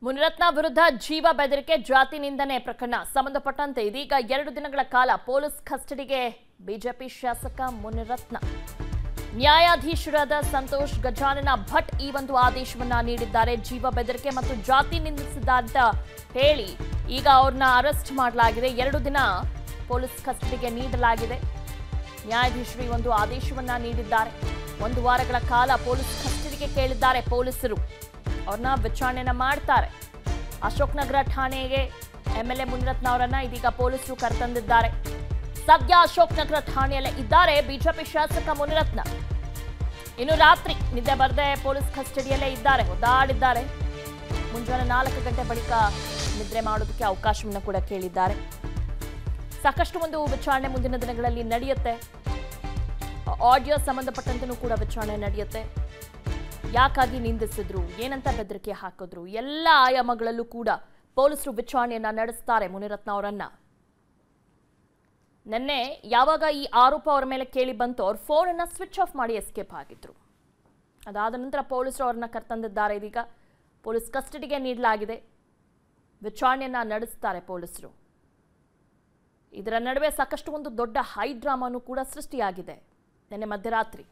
ಮುನಿರತ್ನ ವಿರುದ್ಧ ಜೀವ ಬೆದರಿಕೆ ಜಾತಿ ನಿಂದನೆ ಪ್ರಕರಣ ಸಂಬಂಧಪಟ್ಟಂತೆ ಇದೀಗ ಎರಡು ದಿನಗಳ ಕಾಲ ಪೊಲೀಸ್ ಕಸ್ಟಡಿಗೆ ಬಿಜೆಪಿ ಶಾಸಕ ಮುನಿರತ್ನ ನ್ಯಾಯಾಧೀಶರಾದ ಸಂತೋಷ್ ಗಜಾನನ ಭಟ್ ಈ ಒಂದು ಆದೇಶವನ್ನ ನೀಡಿದ್ದಾರೆ ಜೀವ ಬೆದರಿಕೆ ಮತ್ತು ಜಾತಿ ನಿಂದಿಸಿದ ಅಂತ ಹೇಳಿ ಈಗ ಅವ್ರನ್ನ ಅರೆಸ್ಟ್ ಮಾಡಲಾಗಿದೆ ಎರಡು ದಿನ ಪೊಲೀಸ್ ಕಸ್ಟಡಿಗೆ ನೀಡಲಾಗಿದೆ ನ್ಯಾಯಾಧೀಶರು ಈ ಒಂದು ಆದೇಶವನ್ನ ನೀಡಿದ್ದಾರೆ ಒಂದು ವಾರಗಳ ಕಾಲ ಪೊಲೀಸ್ ಕಸ್ಟಡಿಗೆ ಕೇಳಿದ್ದಾರೆ ಪೊಲೀಸರು ಅವ್ರನ್ನ ವಿಚಾರಣೆನ ಮಾಡ್ತಾರೆ ಅಶೋಕ್ ನಗರ ಠಾಣೆಗೆ ಎಂ ಎಲ್ ಎ ಮುನಿರತ್ನ ಅವರನ್ನ ಇದೀಗ ಪೊಲೀಸರು ಕರೆತಂದಿದ್ದಾರೆ ಸದ್ಯ ಅಶೋಕ್ ನಗರ ಠಾಣೆಯಲ್ಲೇ ಇದ್ದಾರೆ ಬಿಜೆಪಿ ಶಾಸಕ ಮುನಿರತ್ನ ಇನ್ನು ರಾತ್ರಿ ನಿದ್ದೆ ಬರದೆ ಪೊಲೀಸ್ ಕಸ್ಟಡಿಯಲ್ಲೇ ಇದ್ದಾರೆ ಒದ್ದಾಡಿದ್ದಾರೆ ಮುಂಜಾನೆ ನಾಲ್ಕು ಗಂಟೆ ಬಳಿಕ ನಿದ್ರೆ ಮಾಡೋದಕ್ಕೆ ಅವಕಾಶವನ್ನು ಕೂಡ ಕೇಳಿದ್ದಾರೆ ಸಾಕಷ್ಟು ಒಂದು ವಿಚಾರಣೆ ಮುಂದಿನ ದಿನಗಳಲ್ಲಿ ನಡೆಯುತ್ತೆ ಆಡಿಯೋ ಸಂಬಂಧಪಟ್ಟಂತೆನೂ ಕೂಡ ವಿಚಾರಣೆ ನಡೆಯುತ್ತೆ ಯಾಕಾಗಿ ನಿಂದಿಸಿದ್ರು ಏನಂತ ಬೆದರಿಕೆ ಹಾಕಿದ್ರು ಎಲ್ಲ ಆಯಾಮಗಳಲ್ಲೂ ಕೂಡ ಪೊಲೀಸರು ವಿಚಾರಣೆಯನ್ನ ನಡೆಸ್ತಾರೆ ಮುನಿರತ್ನ ಅವರನ್ನ ನಿನ್ನೆ ಯಾವಾಗ ಈ ಆರೋಪ ಅವರ ಮೇಲೆ ಕೇಳಿ ಬಂತು ಅವ್ರ ಫೋನನ್ನು ಸ್ವಿಚ್ ಆಫ್ ಮಾಡಿ ಎಸ್ಕೇಪ್ ಆಗಿದ್ರು ಅದಾದ ನಂತರ ಪೊಲೀಸರು ಅವ್ರನ್ನ ಕರ್ತಂದಿದ್ದಾರೆ ಇದೀಗ ಪೊಲೀಸ್ ಕಸ್ಟಡಿಗೆ ನೀಡಲಾಗಿದೆ ವಿಚಾರಣೆಯನ್ನ ನಡೆಸ್ತಾರೆ ಪೊಲೀಸರು ಇದರ ನಡುವೆ ಸಾಕಷ್ಟು ಒಂದು ದೊಡ್ಡ ಹೈ ಡ್ರಾಮಾನು ಕೂಡ ಸೃಷ್ಟಿಯಾಗಿದೆ ನಿನ್ನೆ ಮಧ್ಯರಾತ್ರಿ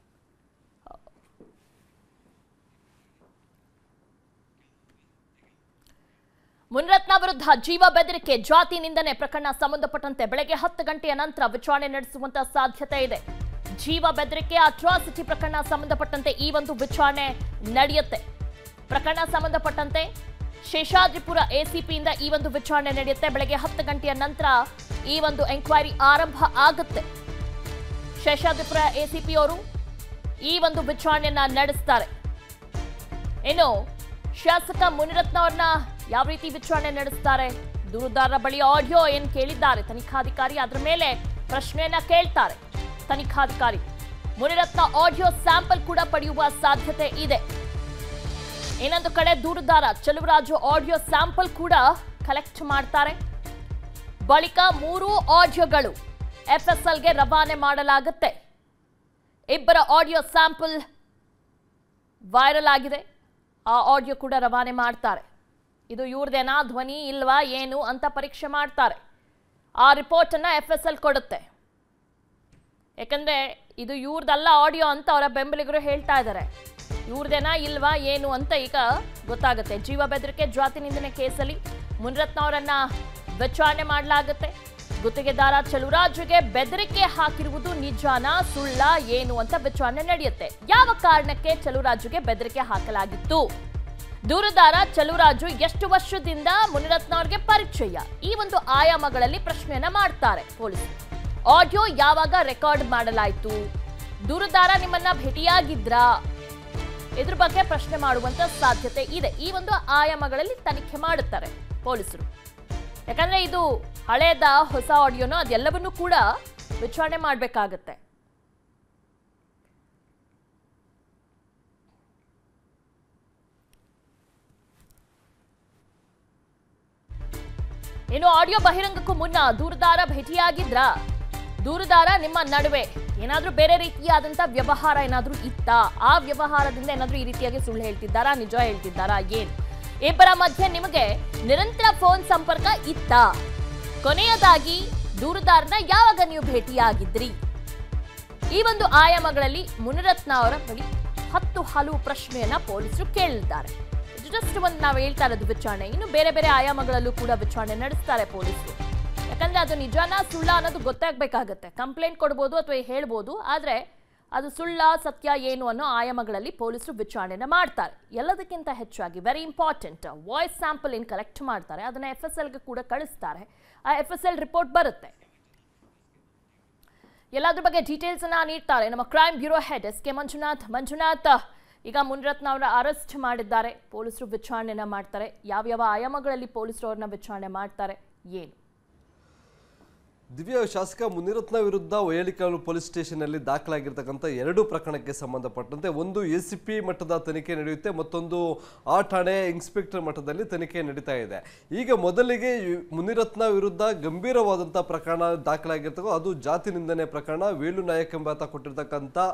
ಮುನಿರತ್ನ ವಿರುದ್ಧ ಜೀವ ಬೆದರಿಕೆ ಜಾತಿ ನಿಂದನೆ ಪ್ರಕರಣ ಸಂಬಂಧಪಟ್ಟಂತೆ ಬೆಳಗ್ಗೆ ಹತ್ತು ಗಂಟೆಯ ನಂತರ ವಿಚಾರಣೆ ನಡೆಸುವಂತ ಸಾಧ್ಯತೆ ಇದೆ ಜೀವ ಬೆದರಿಕೆ ಅಟ್ರಾಸಿಟಿ ಪ್ರಕರಣ ಸಂಬಂಧಪಟ್ಟಂತೆ ಈ ಒಂದು ವಿಚಾರಣೆ ನಡೆಯುತ್ತೆ ಪ್ರಕರಣ ಸಂಬಂಧಪಟ್ಟಂತೆ ಶೇಷಾದ್ರಿಪುರ ಎಸಿಪಿಯಿಂದ ಈ ಒಂದು ವಿಚಾರಣೆ ನಡೆಯುತ್ತೆ ಬೆಳಗ್ಗೆ ಹತ್ತು ಗಂಟೆಯ ನಂತರ ಈ ಒಂದು ಎಂಕ್ವೈರಿ ಆರಂಭ ಆಗುತ್ತೆ ಶೇಷಾದ್ರಿಪುರ ಎಸಿಪಿ ಅವರು ಈ ಒಂದು ವಿಚಾರಣೆಯನ್ನ ನಡೆಸ್ತಾರೆ ಇನ್ನು ಶಾಸಕ ಮುನಿರತ್ನ ಅವ್ರನ್ನ ಯಾವ ರೀತಿ ವಿಚಾರಣೆ ನಡೆಸ್ತಾರೆ ದೂರುದಾರರ ಬಳಿ ಆಡಿಯೋ ಏನ್ ಕೇಳಿದ್ದಾರೆ ತನಿಖಾಧಿಕಾರಿ ಅದರ ಮೇಲೆ ಪ್ರಶ್ನೆಯನ್ನ ಕೇಳ್ತಾರೆ ತನಿಖಾಧಿಕಾರಿ ಮುನಿರತ್ನ ಆಡಿಯೋ ಸ್ಯಾಂಪಲ್ ಕೂಡ ಪಡೆಯುವ ಸಾಧ್ಯತೆ ಇದೆ ಇನ್ನೊಂದು ಕಡೆ ದೂರುದಾರ ಚಲುವರಾಜು ಆಡಿಯೋ ಸ್ಯಾಂಪಲ್ ಕೂಡ ಕಲೆಕ್ಟ್ ಮಾಡ್ತಾರೆ ಬಳಿಕ ಮೂರೂ ಆಡಿಯೋಗಳು ಎಫ್ಎಸ್ಎಲ್ಗೆ ರವಾನೆ ಮಾಡಲಾಗುತ್ತೆ ಇಬ್ಬರ ಆಡಿಯೋ ಸ್ಯಾಂಪಲ್ ವೈರಲ್ ಆಗಿದೆ ಆ ಆಡಿಯೋ ಕೂಡ ರವಾನೆ ಮಾಡ್ತಾರೆ ಇದು ಇವ್ರದೇನಾ ಧ್ವನಿ ಇಲ್ವಾ ಏನು ಅಂತ ಪರೀಕ್ಷೆ ಮಾಡ್ತಾರೆ ಆ ರಿಪೋರ್ಟನ್ನು ಎಫ್ ಎಸ್ ಎಲ್ ಕೊಡುತ್ತೆ ಯಾಕಂದ್ರೆ ಇದು ಇವ್ರದಲ್ಲ ಆಡಿಯೋ ಅಂತ ಅವರ ಬೆಂಬಲಿಗರು ಹೇಳ್ತಾ ಇದ್ದಾರೆ ಇವ್ರದೇನಾ ಇಲ್ವಾ ಏನು ಅಂತ ಈಗ ಗೊತ್ತಾಗುತ್ತೆ ಜೀವ ಬೆದರಿಕೆ ಜಾತಿ ನಿಂದನೆ ಕೇಸಲ್ಲಿ ಮುನಿರತ್ನ ಅವರನ್ನ ವಿಚಾರಣೆ ಮಾಡಲಾಗುತ್ತೆ ಗುತ್ತಿಗೆದಾರ ಚಲುರಾಜುಗೆ ಬೆದರಿಕೆ ಹಾಕಿರುವುದು ನಿಜಾನ ಸುಳ್ಳ ಏನು ಅಂತ ವಿಚಾರಣೆ ನಡೆಯುತ್ತೆ ಯಾವ ಕಾರಣಕ್ಕೆ ಚಲುರಾಜುಗೆ ಬೆದರಿಕೆ ಹಾಕಲಾಗಿತ್ತು ದೂರುದಾರ ಚಲುರಾಜು ಎಷ್ಟು ವರ್ಷದಿಂದ ಮುನಿರತ್ನ ಅವರಿಗೆ ಪರಿಚಯ ಈ ಒಂದು ಆಯಾಮಗಳಲ್ಲಿ ಪ್ರಶ್ನೆಯನ್ನ ಮಾಡ್ತಾರೆ ಪೊಲೀಸರು ಆಡಿಯೋ ಯಾವಾಗ ರೆಕಾರ್ಡ್ ಮಾಡಲಾಯಿತು ದೂರುದಾರ ನಿಮ್ಮನ್ನ ಭೇಟಿಯಾಗಿದ್ರಾ ಇದ್ರ ಬಗ್ಗೆ ಪ್ರಶ್ನೆ ಮಾಡುವಂತ ಸಾಧ್ಯತೆ ಇದೆ ಈ ಒಂದು ಆಯಾಮಗಳಲ್ಲಿ ತನಿಖೆ ಮಾಡುತ್ತಾರೆ ಪೊಲೀಸರು ಯಾಕಂದ್ರೆ ಇದು ಹಳೇದ ಹೊಸ ಆಡಿಯೋನೋ ಅದೆಲ್ಲವನ್ನೂ ಕೂಡ ವಿಚಾರಣೆ ಮಾಡಬೇಕಾಗತ್ತೆ ಇನ್ನು ಆಡಿಯೋ ಬಹಿರಂಗಕ್ಕೂ ಮುನ್ನ ದೂರದಾರ ಭೇಟಿಯಾಗಿದ್ರಾ ದೂರದಾರ ನಿಮ್ಮ ನಡುವೆ ಏನಾದ್ರೂ ಬೇರೆ ರೀತಿಯಾದಂತ ವ್ಯವಹಾರ ಏನಾದ್ರೂ ಇತ್ತಾ ಆ ವ್ಯವಹಾರದಿಂದ ಏನಾದ್ರೂ ಈ ರೀತಿಯಾಗಿ ಸುಳ್ಳು ಹೇಳ್ತಿದ್ದಾರಾ ನಿಜ ಹೇಳ್ತಿದ್ದಾರಾ ಏನು ಇಬ್ಬರ ಮಧ್ಯೆ ನಿಮಗೆ ನಿರಂತರ ಫೋನ್ ಸಂಪರ್ಕ ಇತ್ತಾ ಕೊನೆಯದಾಗಿ ದೂರದಾರನ ಯಾವಾಗ ನೀವು ಭೇಟಿಯಾಗಿದ್ರಿ ಈ ಒಂದು ಆಯಾಮಗಳಲ್ಲಿ ಮುನಿರತ್ನ ಅವರ ಬಳಿ ಹತ್ತು ಹಲವು ಪ್ರಶ್ನೆಯನ್ನ ಪೊಲೀಸರು ಕೇಳಿದ್ದಾರೆ ಇದು ಜಸ್ಟ್ ಒಂದು ನಾವು ಹೇಳ್ತಾ ಇರೋದು ವಿಚಾರಣೆ ಇನ್ನು ಬೇರೆ ಬೇರೆ ಆಯಾಮಗಳಲ್ಲೂ ಕೂಡ ವಿಚಾರಣೆ ನಡೆಸ್ತಾರೆ ಪೊಲೀಸರು ಯಾಕಂದ್ರೆ ಅದು ನಿಜಾನ ಸುಳ್ಳ ಅನ್ನೋದು ಗೊತ್ತಾಗಬೇಕಾಗತ್ತೆ ಕಂಪ್ಲೇಂಟ್ ಕೊಡ್ಬೋದು ಅಥವಾ ಹೇಳ್ಬೋದು ಆದ್ರೆ ಅದು ಸುಳ್ಳ ಸತ್ಯ ಏನು ಅನ್ನೋ ಆಯಾಮಗಳಲ್ಲಿ ಪೊಲೀಸರು ವಿಚಾರಣೆನ ಮಾಡ್ತಾರೆ ಎಲ್ಲದಕ್ಕಿಂತ ಹೆಚ್ಚಾಗಿ ವೆರಿ ಇಂಪಾರ್ಟೆಂಟ್ ವಾಯ್ಸ್ ಸ್ಯಾಂಪಲ್ ಏನು ಕಲೆಕ್ಟ್ ಮಾಡ್ತಾರೆ ಅದನ್ನ ಎಫ್ ಎಸ್ ಎಲ್ಗೆ ಕೂಡ ಕಳಿಸ್ತಾರೆ ಆ ಎಫ್ ಎಸ್ ಎಲ್ ರಿಪೋರ್ಟ್ ಬರುತ್ತೆ ಎಲ್ಲದ್ರ ಬಗ್ಗೆ ಡೀಟೇಲ್ಸ್ ಅನ್ನ ನೀಡ್ತಾರೆ ನಮ್ಮ crime bureau head S K Manjunath Manjunath ಈಗ ಮುನಿರತ್ನ ಅವರ ಅರೆಸ್ಟ್ ಮಾಡಿದ್ದಾರೆ ಪೊಲೀಸರು ವಿಚಾರಣೆನ ಮಾಡ್ತಾರೆ ಯಾವ್ಯಾವ ಆಯಾಮಗಳಲ್ಲಿ ಪೊಲೀಸರು ಅವ್ರನ್ನ ವಿಚಾರಣೆ ಮಾಡ್ತಾರೆ ಏನು ದಿವ್ಯ ಶಾಸಕ ಮುನಿರತ್ನ ವಿರುದ್ಧ ವೈಯಾಲಿಕಾಲು ಪೊಲೀಸ್ ಸ್ಟೇಷನ್ನಲ್ಲಿ ದಾಖಲಾಗಿರ್ತಕ್ಕಂಥ ಎರಡು ಪ್ರಕರಣಕ್ಕೆ ಸಂಬಂಧಪಟ್ಟಂತೆ ಒಂದು ಎ ಸಿ ಪಿ ಮಟ್ಟದ ತನಿಖೆ ನಡೆಯುತ್ತೆ ಮತ್ತೊಂದು ಆ ಠಾಣೆ ಇನ್ಸ್ಪೆಕ್ಟರ್ ಮಟ್ಟದಲ್ಲಿ ತನಿಖೆ ನಡೀತಾ ಇದೆ ಈಗ ಮೊದಲಿಗೆ ಯು- ಮುನಿರತ್ನ ವಿರುದ್ಧ ಗಂಭೀರವಾದಂಥ ಪ್ರಕರಣ ದಾಖಲಾಗಿರ್ತಕ್ಕೋ ಅದು ಜಾತಿ ನಿಂದನೆ ಪ್ರಕರಣ ವೇಲು ನಾಯಕ್ ಎಂಬಾತ ಕೊಟ್ಟಿರ್ತಕ್ಕಂಥ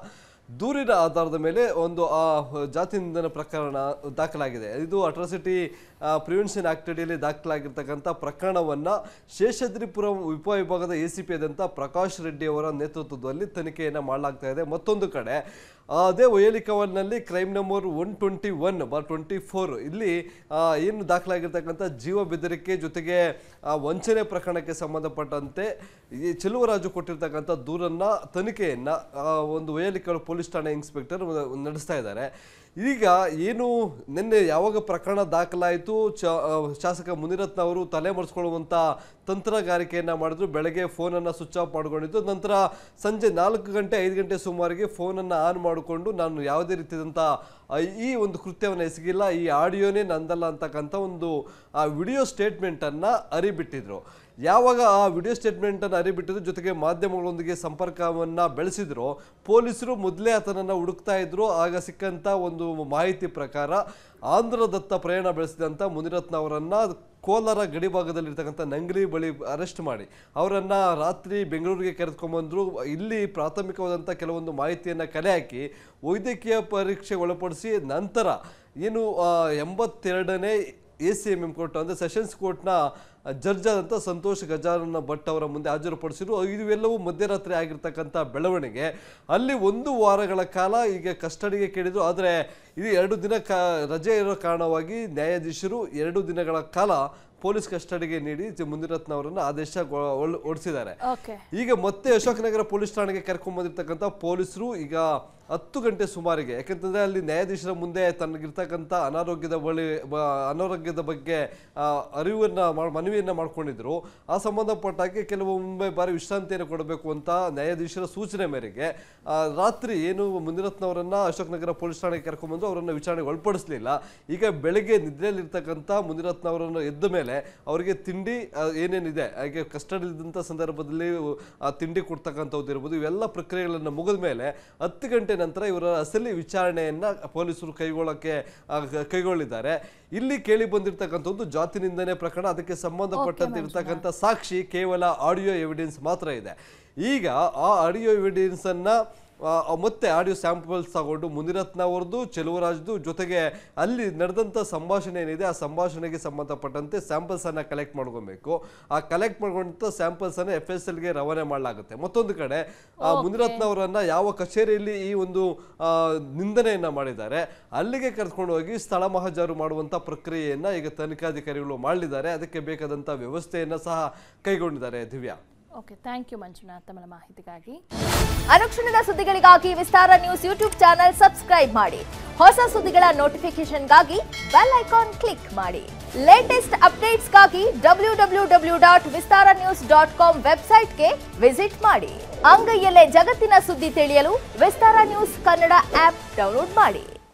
ದೂರಿನ ಆಧಾರದ ಮೇಲೆ ಒಂದು ಆ ಜಾತಿ ನಿಂದನೆ ಪ್ರಕರಣ ದಾಖಲಾಗಿದೆ ಇದು ಅಟ್ರಾಸಿಟಿ ಪ್ರಿವೆನ್ಷನ್ ಆಕ್ಟ್ ಅಡಿಯಲ್ಲಿ ದಾಖಲಾಗಿರ್ತಕ್ಕಂಥ ಪ್ರಕರಣವನ್ನ ಶೇಷಾದ್ರಿಪುರಂ ಉಪವಿಭಾಗದ ಎ ಸಿ ಪಿ ಆದಂಥ ಪ್ರಕಾಶ್ ರೆಡ್ಡಿ ಅವರ ನೇತೃತ್ವದಲ್ಲಿ ತನಿಖೆಯನ್ನು ಮಾಡಲಾಗ್ತಾ ಇದೆ ಮತ್ತೊಂದು ಕಡೆ ಅದೇ ಒಯಲಿಕವಲ್ನಲ್ಲಿ crime number one twenty one bar twenty four ಇಲ್ಲಿ ಆ, ಏನು ದಾಖಲಾಗಿರ್ತಕ್ಕಂಥ ಜೀವ ಬೆದರಿಕೆ ಜೊತೆಗೆ ಆ, ವಂಚನೆ ಪ್ರಕರಣಕ್ಕೆ ಸಂಬಂಧಪಟ್ಟಂತೆ ಈ ಚೆಲುವರಾಜು ಕೊಟ್ಟಿರ್ತಕ್ಕಂಥ ದೂರನ್ನ ತನಿಖೆಯನ್ನ ಆ, ಒಂದು ಒಯಲಿಕಲ್ ಪೊಲೀಸ್ ಠಾಣೆ ಇನ್ಸ್ಪೆಕ್ಟರ್ ನಡೆಸ್ತಾ ಇದ್ದಾರೆ ಈಗ ಏನು ನಿನ್ನೆ ಯಾವಾಗ ಪ್ರಕರಣ ದಾಖಲಾಯಿತು ಚ ಆ, ಶಾಸಕ ಮುನಿರತ್ನ ಅವರು ತಲೆ ಮರೆಸ್ಕೊಳ್ಳುವಂಥ ತಂತ್ರಗಾರಿಕೆಯನ್ನು ಮಾಡಿದ್ರು ಬೆಳಗ್ಗೆ ಫೋನನ್ನು ಸ್ವಿಚ್ ಆಫ್ ಮಾಡ್ಕೊಂಡಿದ್ದು ನಂತರ ಸಂಜೆ ನಾಲ್ಕು ಗಂಟೆ ಐದು ಗಂಟೆ ಸುಮಾರಿಗೆ ಫೋನನ್ನು ಆನ್ ಮಾಡಿಕೊಂಡು ನಾನು ಯಾವುದೇ ರೀತಿಯಾದಂಥ ಆ, ಈ ಒಂದು ಕೃತ್ಯವನ್ನು ಎಸಗಿಲ್ಲ ಈ ಆಡಿಯೋನೇ ನಂದಲ್ಲ ಅಂತಕ್ಕಂಥ ಒಂದು ಆ ವಿಡಿಯೋ ಸ್ಟೇಟ್ಮೆಂಟನ್ನು ಅರಿಬಿಟ್ಟಿದ್ರು ಯಾವಾಗ ಆ ವಿಡಿಯೋ ಸ್ಟೇಟ್ಮೆಂಟನ್ನು ಅರಿಬಿಟ್ಟಿದ್ರು ಜೊತೆಗೆ ಮಾಧ್ಯಮಗಳೊಂದಿಗೆ ಸಂಪರ್ಕವನ್ನು ಬೆಳೆಸಿದ್ರು ಪೊಲೀಸರು ಮೊದಲೇ ಆತನನ್ನು ಹುಡುಕ್ತಾ ಇದ್ರು ಆಗ ಸಿಕ್ಕಂಥ ಒಂದು ಮಾಹಿತಿ ಪ್ರಕಾರ ಆಂಧ್ರದತ್ತ ಪ್ರಯಾಣ ಬೆಳೆಸಿದಂಥ ಮುನಿರತ್ನ ಅವರನ್ನು ಕೋಲಾರ ಗಡಿ ಭಾಗದಲ್ಲಿರ್ತಕ್ಕಂಥ ನಂಗ್ಲಿ ಬಳಿ ಅರೆಸ್ಟ್ ಮಾಡಿ ಅವರನ್ನು ರಾತ್ರಿ ಬೆಂಗಳೂರಿಗೆ ಕರೆದುಕೊಂಬಂದ್ರು ಇಲ್ಲಿ ಪ್ರಾಥಮಿಕವಾದಂಥ ಕೆಲವೊಂದು ಮಾಹಿತಿಯನ್ನು ಕಲೆ ಹಾಕಿ ವೈದ್ಯಕೀಯ ಪರೀಕ್ಷೆಗೆ ಒಳಪಡಿಸಿ ನಂತರ ಏನು ಆ, ಎಂಬತ್ತೆರಡನೇ A C M M court ಅಂದರೆ ಸೆಷನ್ಸ್ ಕೋರ್ಟ್ನ ಜಡ್ಜ್ ಆದಂಥ ಸಂತೋಷ್ ಗಜಾನನ ಭಟ್ ಅವರ ಮುಂದೆ ಹಾಜರುಪಡಿಸಿರು ಇವೆಲ್ಲವೂ ಮಧ್ಯರಾತ್ರಿ ಆಗಿರ್ತಕ್ಕಂಥ ಬೆಳವಣಿಗೆ ಅಲ್ಲಿ ಒಂದು ವಾರಗಳ ಕಾಲ ಈಗ ಕಸ್ಟಡಿಗೆ ಕೇಳಿದ್ರು ಆದರೆ ಇದು ಎರಡು ದಿನ ಕ ರಜೆ ಇರೋ ಕಾರಣವಾಗಿ ನ್ಯಾಯಾಧೀಶರು ಎರಡು ದಿನಗಳ ಕಾಲ ಪೊಲೀಸ್ ಕಸ್ಟಡಿಗೆ ನೀಡಿ ಜ- ಮುನಿರತ್ನ ಅವರನ್ನು ಆದೇಶ ಹೊಡಿಸಿದ್ದಾರೆ ಓಕೆ ಈಗ ಮತ್ತೆ ಅಶೋಕನಗರ ಪೊಲೀಸ್ ಠಾಣೆಗೆ ಕರ್ಕೊಂಡ್ ಬಂದಿರ್ತಕ್ಕಂಥ ಪೊಲೀಸರು ಈಗ ಹತ್ತು ಗಂಟೆ ಸುಮಾರಿಗೆ ಯಾಕಂತಂದ್ರೆ ಅಲ್ಲಿ ನ್ಯಾಯಾಧೀಶರ ಮುಂದೆ ತನಗಿರ್ತಕ್ಕಂಥ ಅನಾರೋಗ್ಯದ ಬಳಿ ಬ- ಅನಾರೋಗ್ಯದ ಬಗ್ಗೆ ಆ, ಅರಿವನ್ನ ಮಾಡ್- ಮನವಿಯನ್ನ ಮಾಡ್ಕೊಂಡಿದ್ರು ಆ ಸಂಬಂಧಪಟ್ಟಾಗೆ ಕೆಲವೊಮ್ಮೆ ಬಾರಿ ವಿಶ್ರಾಂತಿಯನ್ನು ಕೊಡಬೇಕು ಅಂತ ನ್ಯಾಯಾಧೀಶರ ಸೂಚನೆ ಮೇರೆಗೆ ಆ, ರಾತ್ರಿ ಏನು ಮುನಿರತ್ನವರನ್ನ ಅಶೋಕನಗರ ಪೊಲೀಸ್ ಠಾಣೆಗೆ ಕರ್ಕೊಂಡ್ಬಂದು ಅವರನ್ನ ವಿಚಾರಣೆಗೆ ಒಳಪಡಿಸಲಿಲ್ಲ ಈಗ ಬೆಳಗ್ಗೆ ನಿದ್ರೆಯಲ್ಲಿರ್ತಕ್ಕಂಥ ಮುನಿರತ್ನ ಅವರನ್ನು ಎದ್ದ ಮೇಲೆ ಅವರಿಗೆ ತಿಂಡಿ ಆ, ಏನೇನಿದೆ ಹಾಗೆ ಕಸ್ಟಡಿ ಇದ್ದಂಥ ಸಂದರ್ಭದಲ್ಲಿ ಆ ತಿಂಡಿ ಕೊಡ್ತಕ್ಕಂಥದ್ದು ಇರ್ಬೋದು ಇವೆಲ್ಲ ಪ್ರಕ್ರಿಯೆಗಳನ್ನು ಮುಗಿದ ಮೇಲೆ ಹತ್ತು ಗಂಟೆ ನಂತರ ಇವರ ಅಸಲಿ ವಿಚಾರಣೆಯನ್ನ ಪೊಲೀಸರು ಕೈಗೊಳ್ಳಕ್ಕೆ ಆ, ಕ- ಕೈಗೊಳ್ಳಿದ್ದಾರೆ ಇಲ್ಲಿ ಕೇಳಿ ಬಂದಿರತಕ್ಕಂಥದ್ದು ಜಾತಿ ನಿಂದನೆ ಪ್ರಕರಣ ಅದಕ್ಕೆ ಸಂಬಂಧಪಟ್ಟಂತೆ ಇರ್ತಕ್ಕಂಥ ಸಾಕ್ಷಿ ಕೇವಲ ಆಡಿಯೋ ಎವಿಡೆನ್ಸ್ ಮಾತ್ರ ಇದೆ ಈಗ ಆ ಆಡಿಯೋ ಎವಿಡೆನ್ಸ್ ಅನ್ನ ಆ, ಮತ್ತೆ ಆಡಿಯೋ ಸ್ಯಾಂಪಲ್ಸ್ ತಗೊಂಡು ಮುನಿರತ್ನ ಅವರದ್ದು ಚೆಲುವರಾಜ್ದು ಜೊತೆಗೆ ಅಲ್ಲಿ ನಡೆದಂಥ ಸಂಭಾಷಣೆ ಏನಿದೆ ಆ ಸಂಭಾಷಣೆಗೆ ಸಂಬಂಧಪಟ್ಟಂತೆ ಸ್ಯಾಂಪಲ್ಸ್ ಅನ್ನ ಕಲೆಕ್ಟ್ ಮಾಡ್ಕೊಬೇಕು ಆ ಕಲೆಕ್ಟ್ ಮಾಡ್ಕೊಂಡಂಥ ಸ್ಯಾಂಪಲ್ಸ್ ಅನ್ನ ಎಫ್ ಎಸ್ ಎಲ್ಗೆ ರವಾನೆ ಮಾಡಲಾಗುತ್ತೆ ಮತ್ತೊಂದು ಕಡೆ ಆ ಮುನಿರತ್ನ ಅವರನ್ನ ಯಾವ ಕಚೇರಿಯಲ್ಲಿ ಈ ಒಂದು ಆ, ನಿಂದನೆಯನ್ನ ಮಾಡಿದ್ದಾರೆ ಅಲ್ಲಿಗೆ ಕರ್ಕೊಂಡು ಹೋಗಿ ಸ್ಥಳ ಮಹಜಾರು ಮಾಡುವಂತ ಪ್ರಕ್ರಿಯೆಯನ್ನ ಈಗ ತನಿಖಾಧಿಕಾರಿಗಳು ಮಾಡಲಿದ್ದಾರೆ ಅದಕ್ಕೆ ಬೇಕಾದಂತ ವ್ಯವಸ್ಥೆಯನ್ನ ಸಹ ಕೈಗೊಂಡಿದ್ದಾರೆ Divya okay thank you Manjunath ತಮ್ಮ ಮಾಹಿತಿಗಾಗಿ ಅನುಕ್ಷಣದ ಸುದ್ದಿಗಳಿಗಾಗಿ Vistara news YouTube channel subscribe ಮಾಡಿ ಹೊಸ ಸುದ್ದಿಗಳ ನೋಟಿಫಿಕೇಶನ್ಗಾಗಿ ಬೆಲ್ ಐಕಾನ್ ಕ್ಲಿಕ್ ಮಾಡಿ ಲೇಟೆಸ್ಟ್ ಅಪ್ಡೇಟ್ಸ್ಗಾಗಿ W W W dot Vistara news dot com ವೆಬ್ಸೈಟ್ಗೆ ವಿಸಿಟ್ ಮಾಡಿ ಅಂಗೈಯಲ್ಲೇ ಜಗತ್ತಿನ ಸುದ್ದಿ ತಿಳಿಯಲು Vistara news Kannada app download ಮಾಡಿ